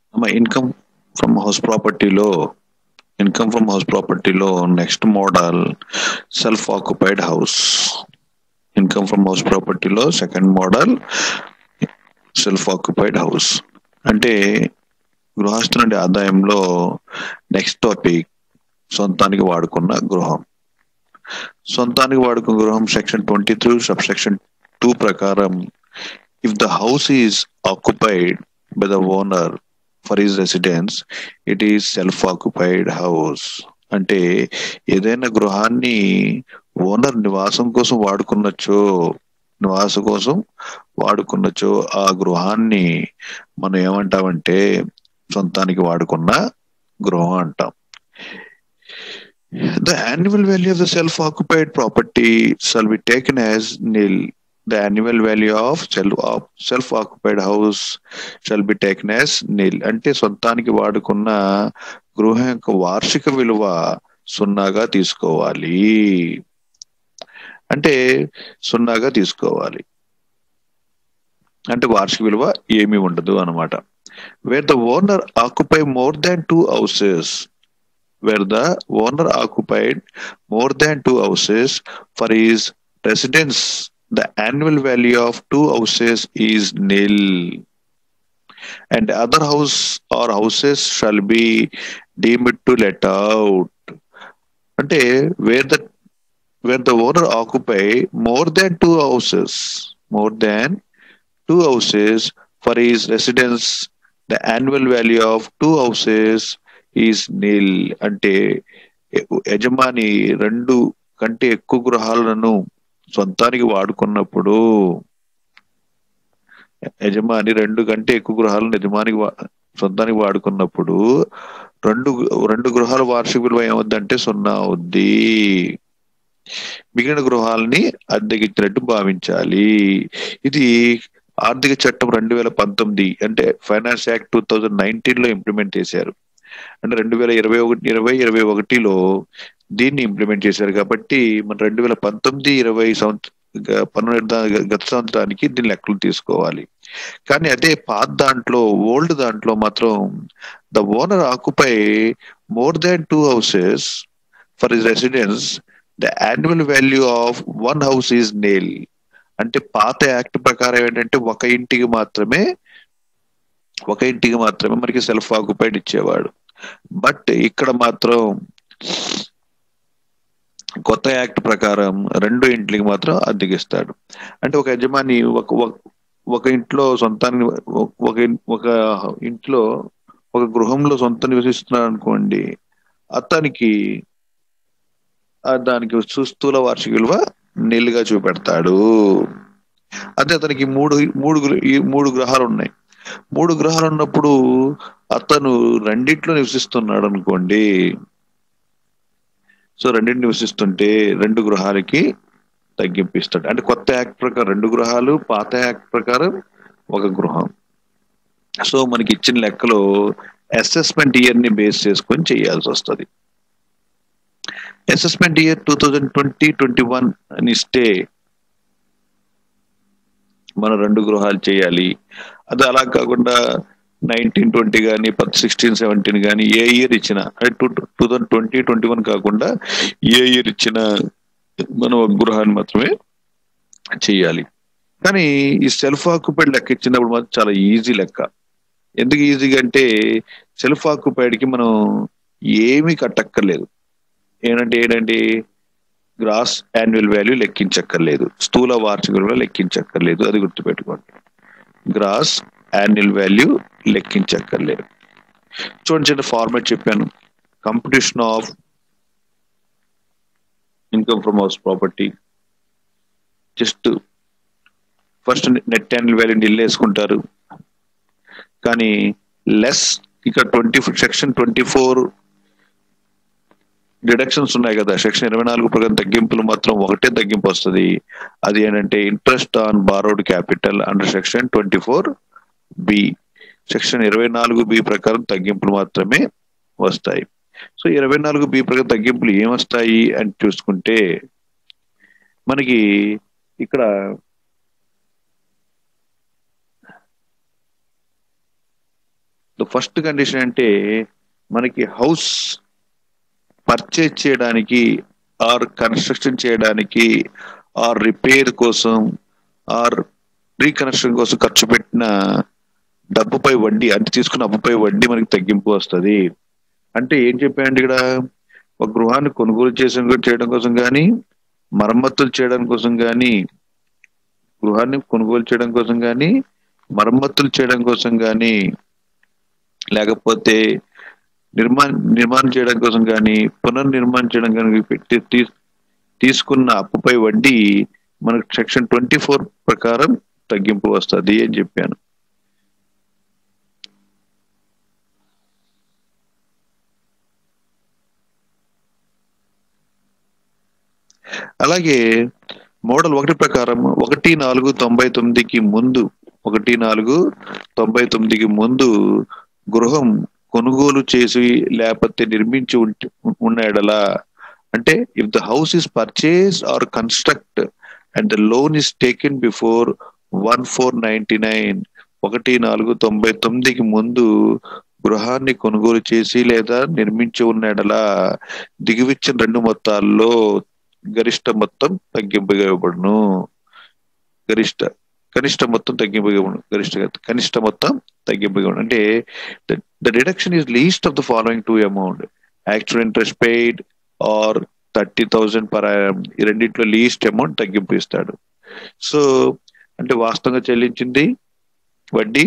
Income from house ప్రాపర్టీలో income from house ప్రాపర్టీలో next model self occupied house income from house ప్రాపర్టీలో second model self occupied house అంటే గృహస్థు నుండి ఆదాయంలో నెక్స్ట్ టాపిక్ సొంతానికి వాడుకున్న గృహం సొంతానికి వాడుకున్న గృహం section twenty three subsection two ప్రకారం if the house is occupied by the owner for his residence it is self occupied house అంటే ఏదైనా గృహాన్ని ఓనర్ నివాసం కోసం వాడుకున్నచో నివాసం కోసం వాడుకున్నచో ఆ గృహాన్ని మనం ఏమంటామంటే సొంతానికి వాడుకున్న గృహం అంటాం The annual value of the self-occupied property shall be taken as nil. The annual value of self self-occupied house shall be taken as nil. అంటే సొంతానికి వాడుకున్న గృహం యొక్క వార్షిక విలువ సున్నాగా తీసుకోవాలి అంటే సున్నాగా తీసుకోవాలి అంటే వార్షిక విలువ ఏమీ ఉండదు అనమాట where the owner occupy more than two houses where the owner occupied more than two houses for his residence, the annual value of two houses is nil. And other house or houses shall be deemed to let out. అంటే where the where the owner occupy more than two houses more than two houses for is residence the annual value of two houses is nil అంటే యజమాని రెండు కంటే ఎక్కువ గృహాలను సొంతానికి వాడుకున్నప్పుడు యజమాని రెండు కంటే ఎక్కువ గృహాలను యజమానికి సొంతానికి వాడుకున్నప్పుడు రెండు రెండు గృహాల వార్షిక విలువ ఏమవుద్దంటే సున్నా అవుద్ది మిగిలిన గృహాలని అద్దెకిచ్చినట్టు భావించాలి ఇది ఆర్థిక చట్టం రెండు వేల పంతొమ్మిది అంటే finance act two thousand nineteen లో ఇంప్లిమెంట్ చేశారు అంటే రెండు వేల ఇరవై ఒకటి ఇరవై ఇరవై ఒకటిలో దీన్ని ఇంప్లిమెంట్ చేశారు కాబట్టి మన రెండు వేల పంతొమ్మిది ఇరవై సంవత్సరం పన్నెండు గత సంవత్సరానికి దీని లెక్కలు తీసుకోవాలి కానీ అదే పాత దాంట్లో ఓల్డ్ దాంట్లో మాత్రం the owner occupy more than two houses for his residence the annual value of one house is nil అంటే పాత యాక్ట్ ప్రకారం ఏంటంటే ఒక ఇంటికి మాత్రమే ఒక ఇంటికి మాత్రమే మనకి సెల్ఫ్ ఆక్యుపైడ్ ఇచ్చేవాడు బట్ ఇక్కడ మాత్రం కొత్త యాక్ట్ ప్రకారం రెండు ఇంట్లకి మాత్రం అద్దెకిస్తాడు అంటే ఒక యజమాని ఒక ఒక ఇంట్లో సొంతాన్ని ఒక ఒక ఇంట్లో ఒక గృహంలో సొంత నివసిస్తున్నాడు అనుకోండి అతనికి దానికి సుస్థూల వార్షిక విలువ నీళ్ళుగా చూపెడతాడు అదే అతనికి మూడు మూడు మూడు గ్రహాలు ఉన్నాయి మూడు గ్రహాలు ఉన్నప్పుడు అతను రెండిట్లో నివసిస్తున్నాడు అనుకోండి సో రెండింటి నివసిస్తుంటే రెండు గృహాలకి తగ్గింపు ఇస్తాడు అంటే కొత్త యాక్ట్ ప్రకారం రెండు గృహాలు పాత యాక్ట్ ప్రకారం ఒక గృహం సో మనకి ఇచ్చిన లెక్కలో అసెస్మెంట్ ఇయర్ ని బేస్ చేసుకొని చేయాల్సి వస్తుంది assessment year two thousand twenty twenty one అని ఇస్తే మనం రెండు గృహాలు చేయాలి అది అలా కాకుండా నైన్టీన్ ట్వంటీ కానీ సిక్స్టీన్ సెవెంటీన్ కానీ ఏ ఇయర్ ఇచ్చినా అంటే two two thousand twenty twenty one కాకుండా ఏ ఇయర్ ఇచ్చినా మనం ఒక గృహాన్ని మాత్రమే చేయాలి కానీ ఈ సెల్ఫ్ ఆక్యుపైడ్ లెక్క ఇచ్చినప్పుడు మాత్రం చాలా ఈజీ లెక్క ఎందుకు ఈజీగా అంటే సెల్ఫ్ ఆక్యుపైడ్కి మనం ఏమీ కట్టక్కర్లేదు ఏంటంటే ఏంటంటే గ్రాస్ యాన్యువల్ వాల్యూ లెక్కించక్కర్లేదు స్థూల వార్షిక విలువ లెక్కించక్కర్లేదు అది గుర్తుపెట్టుకోండి గ్రాస్ యాన్యువల్ వాల్యూ లెక్కించక్కర్లేదు చూడండి చిన్న ఫార్మాట్ చెప్పాను competition of income from house property just first net annual value nil వేసుకుంటారు కానీ లెస్ ఇక్కడ twenty section twenty four deductions ఉన్నాయి కదా సెక్షన్ ఇరవై నాలుగు ప్రకారం తగ్గింపులు మాత్రం ఒకటే తగ్గింపు వస్తుంది అది ఏంటంటే interest on borrowed capital under section twenty four B section ఇరవై నాలుగు బి ప్రకారం తగ్గింపులు మాత్రమే వస్తాయి సో ఇరవై నాలుగు బి ప్రకారం తగ్గింపులు ఏమొస్తాయి అని చూసుకుంటే మనకి ఇక్కడ ద ఫస్ట్ కండిషన్ అంటే మనకి హౌస్ పర్చేజ్ చేయడానికి ఆర్ కన్స్ట్రక్షన్ చేయడానికి ఆర్ రిపేర్ కోసం ఆర్ రీకన్స్ట్రక్షన్ కోసం ఖర్చు పెట్టిన డబ్బుపై వడ్డీ అంటే తీసుకున్న అప్పుపై వడ్డీ మనకి తగ్గింపు వస్తుంది అంటే ఏం చెప్పాయండి ఇక్కడ ఒక గృహాన్ని కొనుగోలు చేసిన చేయడం కోసం కానీ మరమ్మతులు చేయడం కోసం కానీ గృహాన్ని కొనుగోలు చేయడం కోసం కానీ మరమ్మతులు చేయడం కోసం కానీ లేకపోతే నిర్మాణ నిర్మాణం చేయడం కోసం కానీ పునర్నిర్మాణం చేయడం కానీ పెట్టి తీ- తీసుకున్న అప్పుపై వడ్డీ మనకు సెక్షన్ ట్వంటీ ఫోర్ ప్రకారం తగ్గింపు వస్తుంది అని చెప్పాను అలాగే మోడల్ ఒకటి ప్రకారం ఒకటి నాలుగు తొంభై తొమ్మిదికి ముందు ఒకటి నాలుగు తొంభై తొమ్మిదికి ముందు గృహం కొనుగోలు చేసి లేకపోతే నిర్మించి ఉంట- ఉన్న ఎడల అంటే if the house is purchase or construct and the loan is taken before one four ninety nine ఒకటి నాలుగు తొంభై తొమ్మిదికి ముందు గృహాన్ని కొనుగోలు చేసి లేదా నిర్మించి ఉన్న ఎడల దిగువిచ్చిన రెండు మొత్తాల్లో గరిష్ట మొత్తం తగ్గింపు ఇవ్వబడును గరిష్ట కనిష్ట మొత్తం తగ్గింపు ఇవ్వబడును గరిష్ట కాదు, కనిష్ట మొత్తం తగ్గింపు ఇవ్వబడును అంటే the deduction is least of the following two amount actual interest paid or thirty thousand per ఈ రెండిట్లో లీస్ట్ అమౌంట్ తగ్గింపు ఇస్తాడు సో అంటే వాస్తవంగా చెల్లించింది వడ్డీ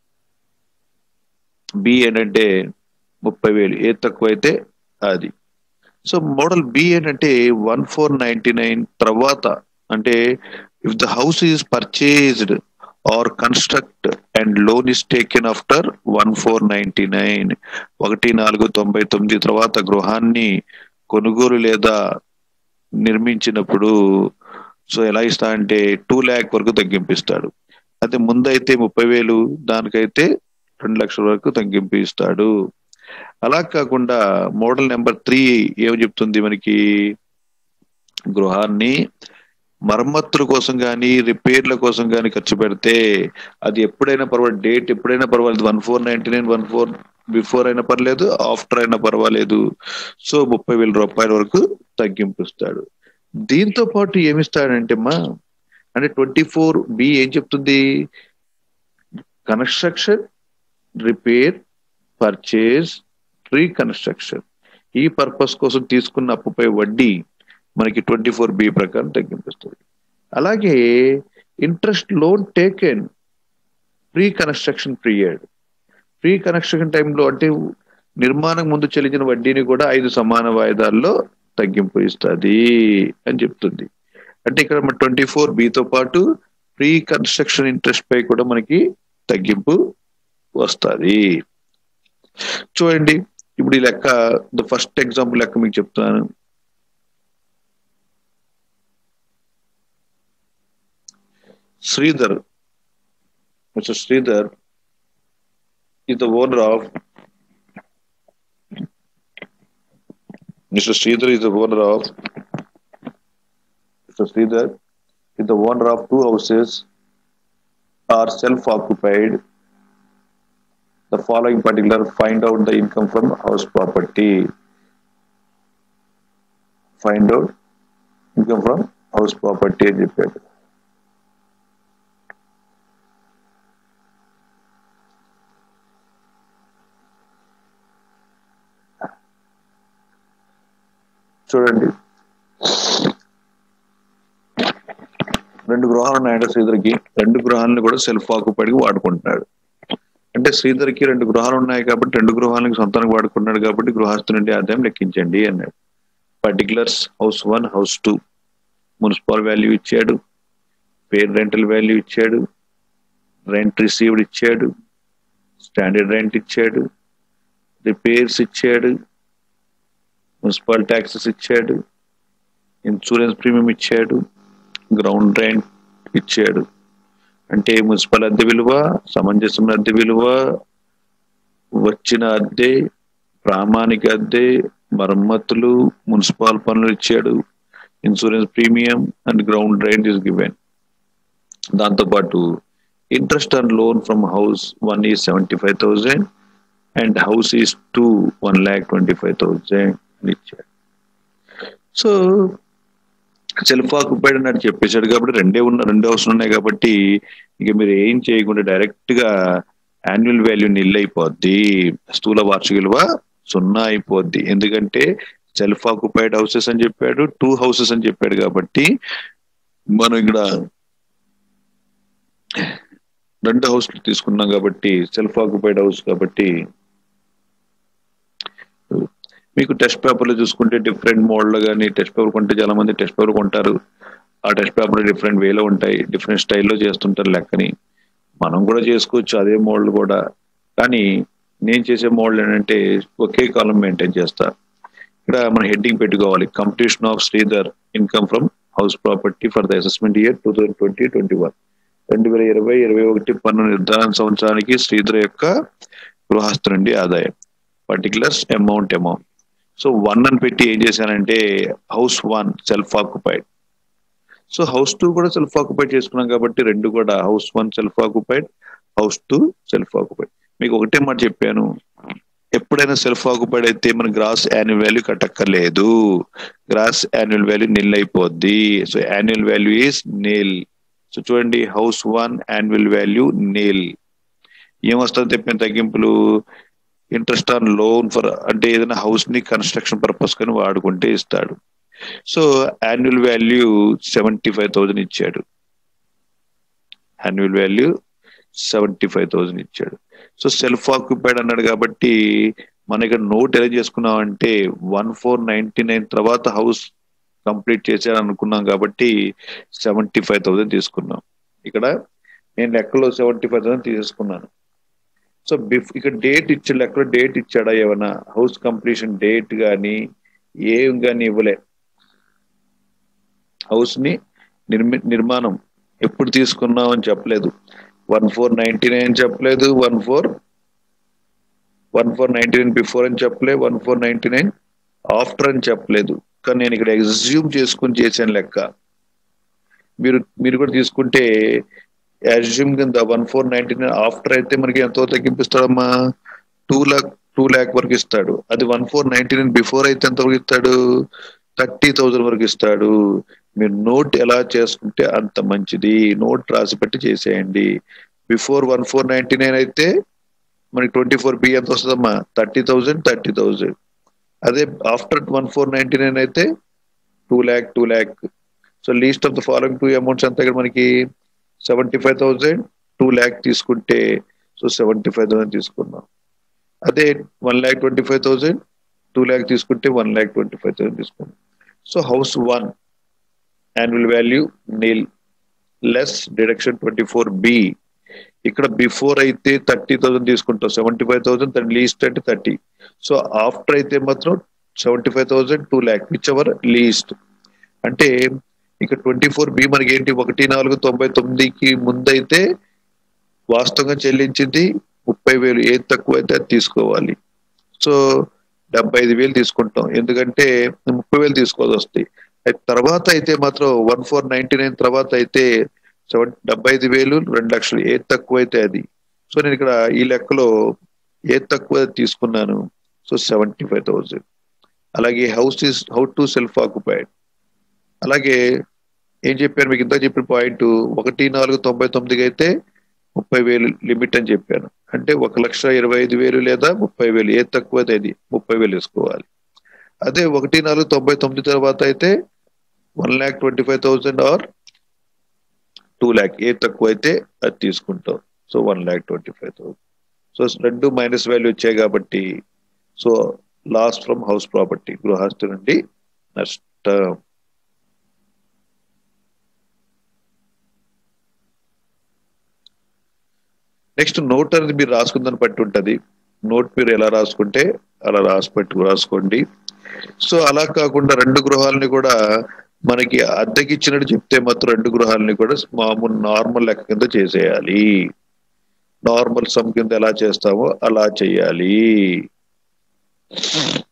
బి ఏంటంటే ముప్పై వేలు ఏ తక్కువ అయితే అది సో మోడల్ బి ఏంటంటే వన్ ఫోర్ నైన్టీ నైన్ తర్వాత అంటే if the house is purchased or construct and loan is taken after one four ninety nine ఒకటి నాలుగు తొంభై తొమ్మిది తర్వాత గృహాన్ని కొనుగోలు లేదా నిర్మించినప్పుడు సో ఎలా ఇస్తా అంటే టూ ల్యాక్ వరకు తగ్గింపిస్తాడు అదే ముందైతే ముప్పై వేలు దానికైతే రెండు లక్షల వరకు తగ్గింపు ఇస్తాడు అలా కాకుండా మోడల్ నెంబర్ త్రీ ఏం చెప్తుంది మనకి గృహాన్ని మరమ్మతుల కోసం కానీ రిపేర్ల కోసం కానీ ఖర్చు పెడితే అది ఎప్పుడైనా పర్వాలేదు డేట్ ఎప్పుడైనా పర్వాలేదు one four ninety nine one four before అయినా పర్లేదు ఆఫ్టర్ అయినా పర్వాలేదు సో ముప్పై వేల రూపాయల వరకు తగ్గింపు ఇస్తాడు దీంతో పాటు ఏమిస్తాడంటే మా అంటే ట్వంటీ ఫోర్ బి ఏం చెప్తుంది కన్స్ట్రక్షన్ రిపేర్ పర్చేజ్ రీకన్స్ట్రక్షన్ ఈ పర్పస్ కోసం తీసుకున్న అప్పుపై వడ్డీ మనకి ట్వంటీ ఫోర్ బి ప్రకారం తగ్గింపిస్తుంది అలాగే interest loan taken pre construction period pre construction టైంలో అంటే నిర్మాణం ముందు చెల్లించిన వడ్డీని కూడా ఐదు సమాన వాయిదాల్లో తగ్గింపు ఇస్తుంది అని చెప్తుంది అంటే ఇక్కడ మన ట్వంటీ ఫోర్ బితో పాటు ప్రీ కన్స్ట్రక్షన్ ఇంట్రెస్ట్ పై కూడా మనకి తగ్గింపు వస్తుంది చూడండి ఇప్పుడు ఈ లెక్క ద ఫస్ట్ ఎగ్జాంపుల్ లెక్క మీకు చెప్తాను Sridhar mister Sridhar is the owner of Mr. Sridhar is the owner of Mr. Sridhar is the owner of two houses are self-occupied. The following particular find out the income from house property. Find out income from house property అని చెప్పాడు చూడండి రెండు గృహాలు ఉన్నాయంట శ్రీధర్కి రెండు గృహాలను కూడా self occupied వాడుకుంటున్నాడు అంటే శ్రీధర్కి రెండు గృహాలు ఉన్నాయి కాబట్టి రెండు గృహాలకు సొంతానికి వాడుకుంటున్నాడు కాబట్టి గృహస్థు నుండి ఆదాయం లెక్కించండి అన్నాడు particulars house one house two municipal value ఇచ్చాడు పేర్ రెంటల్ వాల్యూ ఇచ్చాడు రెంట్ రిసీవ్డ్ ఇచ్చాడు స్టాండర్డ్ రెంట్ ఇచ్చాడు రిపేర్స్ ఇచ్చాడు మున్సిపల్ ట్యాక్సెస్ ఇచ్చాడు ఇన్సూరెన్స్ ప్రీమియం ఇచ్చాడు గ్రౌండ్ రెంట్ ఇచ్చాడు అంటే మున్సిపల్ అద్దె విలువ సమంజసమైన అద్దె విలువ వచ్చిన అద్దె ప్రామాణిక అద్దె మరమ్మతులు మున్సిపల్ పనులు ఇచ్చాడు insurance premium and ground rent is given దాంతోపాటు interest and loan from house one ఈ seventy five thousand and house is two one lakh twenty five thousand అని ఇచ్చాడు సో సెల్ఫ్ ఆక్యుపైడ్ అని చెప్పేశాడు కాబట్టి రెండే ఉన్న రెండు హౌస్ ఉన్నాయి కాబట్టి ఇక మీరు ఏం చేయకుండా డైరెక్ట్ గా యాన్యువల్ వాల్యూ నిల్ అయిపోద్ది స్థూల వార్షిక విలువ సున్నా అయిపోద్ది ఎందుకంటే సెల్ఫ్ ఆక్యుపైడ్ హౌసెస్ అని చెప్పాడు టూ హౌసెస్ అని చెప్పాడు కాబట్టి మనం ఇక్కడ రెండు హౌస్ తీసుకున్నాం కాబట్టి సెల్ఫ్ ఆక్యుపైడ్ హౌస్ కాబట్టి మీకు టెస్ట్ పేపర్లు చూసుకుంటే డిఫరెంట్ మోడల్ కానీ టెస్ట్ పేపర్ కొంటే చాలా మంది టెస్ట్ పేపర్ కొంటారు ఆ టెస్ట్ పేపర్ డిఫరెంట్ వేలో ఉంటాయి డిఫరెంట్ స్టైల్లో చేస్తుంటారు లెక్కని మనం కూడా చేసుకోవచ్చు అదే మోడల్ కూడా కానీ నేను చేసే మోడల్ ఏంటంటే ఒకే కాలం మెయింటైన్ చేస్తా ఇక్కడ మనం హెడ్డింగ్ పెట్టుకోవాలి completion of Sridhar income from house property for the assessment year two thousand twenty twenty one రెండు వేల ఇరవై ఇరవై ఒకటి పన్ను నిర్ధారణ సంవత్సరానికి శ్రీధర్ యొక్క గృహస్థు నుండి ఆదాయం particulars amount amount so one అని పెట్టి ఏం చేశానంటే house one self occupied so house two కూడా సెల్ఫ్ ఆక్యుపైడ్ చేసుకున్నాం కాబట్టి రెండు కూడా house one self occupied house two self occupied మీకు ఒకటే మాట చెప్పాను ఎప్పుడైనా సెల్ఫ్ ఆక్యుపైడ్ అయితే మన గ్రాస్ యాన్యువల్ వాల్యూ కట్టక్కర్లేదు గ్రాస్ యాన్యువల్ వాల్యూ నిల్ అయిపోద్ది so annual value is nil so చూడండి house one annual value nil ఏమొస్తుంది చెప్పిన తగ్గింపులు ఇంట్రెస్ట్ ఆన్ లోన్ ఫర్ అంటే ఏదైనా హౌస్ ని కన్స్ట్రక్షన్ పర్పస్ కానీ వాడుకుంటే ఇస్తాడు so annual value seventy five thousand ఇచ్చాడు annual value seventy five thousand ఇచ్చాడు సో సెల్ఫ్ ఆక్యుపైడ్ అన్నాడు కాబట్టి మన ఇక్కడ నోట్ ఎలా చేసుకున్నాం అంటే వన్ ఫోర్ నైన్టీ నైన్ తర్వాత హౌస్ కంప్లీట్ చేశాడు అనుకున్నాం కాబట్టి సెవెంటీ ఫైవ్ థౌసండ్ తీసుకున్నాం ఇక్కడ నేను లెక్కలో సెవెంటీ ఫైవ్ థౌసండ్ తీసుకున్నాను సో బిఫ్ ఇక్కడ డేట్ ఇచ్చాడు లెక్కలో డేట్ ఇచ్చాడా ఏమన్నా హౌస్ కంప్లీషన్ డేట్ కానీ ఏం కానీ ఇవ్వలే హౌస్ ని నిర్మి నిర్మాణం ఎప్పుడు తీసుకున్నాం అని చెప్పలేదు వన్ ఫోర్ నైన్టీ నైన్ చెప్పలేదు one four one four ninety nine before అని చెప్పలేదు one four ninety nine after అని చెప్పలేదు కానీ నేను ఇక్కడ ఎగ్జ్యూమ్ చేసుకుని చేశాను లెక్క మీరు మీరు కూడా తీసుకుంటే అజ్యూమ్ కింద one four ninety nine after అయితే మనకి ఎంతో తగ్గింపిస్తాడమ్మా టూ లాక్ టూ ల్యాక్ వరకు ఇస్తాడు అది one four ninety nine before అయితే ఎంత వరకు ఇస్తాడు థర్టీ థౌజండ్ వరకు ఇస్తాడు మీరు నోట్ ఎలా చేసుకుంటే అంత మంచిది నోట్ రాసి పెట్టి చేసేయండి before one four ninety nine అయితే మనకి ట్వంటీ ఫోర్ బి ఎంత వస్తుందమ్మా థర్టీ థౌజండ్ థర్టీ థౌజండ్ అదే after one four ninety nine అయితే two lakh two lakh so least of the following two amounts ఎంత ఇక్కడ మనకి seventy five thousand two lakh తీసుకుంటే సో సెవెంటీ ఫైవ్ థౌసండ్ తీసుకున్నాం అదే one lakh twenty five thousand two lakh తీసుకుంటే one lakh twenty five thousand తీసుకున్నాం so house one annual value nil less deduction twenty four B ఇక్కడ before అయితే థర్టీ థౌసండ్ తీసుకుంటాం seventy five thousand దాని least అంటే thirty so after అయితే మాత్రం seventy five thousand two lakh whichever least అంటే ఇక ట్వంటీ ఫోర్ బి మనకి ఏంటి ఒకటి నాలుగు తొంభై తొమ్మిదికి ముందైతే వాస్తవంగా చెల్లించింది ముప్పై వేలు ఏది తక్కువ అయితే అది తీసుకోవాలి సో డెబ్బై ఐదు వేలు తీసుకుంటాం ఎందుకంటే ముప్పై వేలు తీసుకోవాల్సి వస్తాయి తర్వాత అయితే మాత్రం వన్ ఫోర్ నైన్టీ నైన్ తర్వాత అయితే సెవెన్ డెబ్బై ఐదు వేలు రెండు లక్షలు ఏది తక్కువ అయితే అది సో నేను ఇక్కడ ఈ లెక్కలో ఏది తక్కువ తీసుకున్నాను సో సెవెంటీ ఫైవ్ థౌసండ్ అలాగే house is how to self occupied అలాగే ఏం చెప్పాను మీకు ఇంత చెప్పిన పాయింట్ ఒకటి నాలుగు తొంభై తొమ్మిదికి అయితే ముప్పై వేలు లిమిట్ అని చెప్పాను అంటే ఒక లక్ష ఇరవై ఐదు వేలు లేదా ముప్పై వేలు ఏది తక్కువ అయితే అది ముప్పై వేలు వేసుకోవాలి అదే ఒకటి నాలుగు తొంభై తొమ్మిది తర్వాత అయితే one lakh twenty five thousand or two lakh ఏది తక్కువ అయితే అది తీసుకుంటాం so one lakh twenty five thousand so రెండు మైనస్ వాల్యూ వచ్చాయి కాబట్టి so loss from house property గృహస్థు నుండి నష్టం నెక్స్ట్ నోట్ అనేది మీరు రాసుకుందని బట్టి ఉంటుంది నోట్ మీరు ఎలా రాసుకుంటే అలా రాసి పెట్టు రాసుకోండి సో అలా కాకుండా రెండు గృహాలని కూడా మనకి అద్దెకి ఇచ్చినట్టు చెప్తే మాత్రం రెండు గృహాలని కూడా మామూలు నార్మల్ లెక్క కింద చేసేయాలి నార్మల్ సమ్ కింద ఎలా చేస్తామో అలా చేయాలి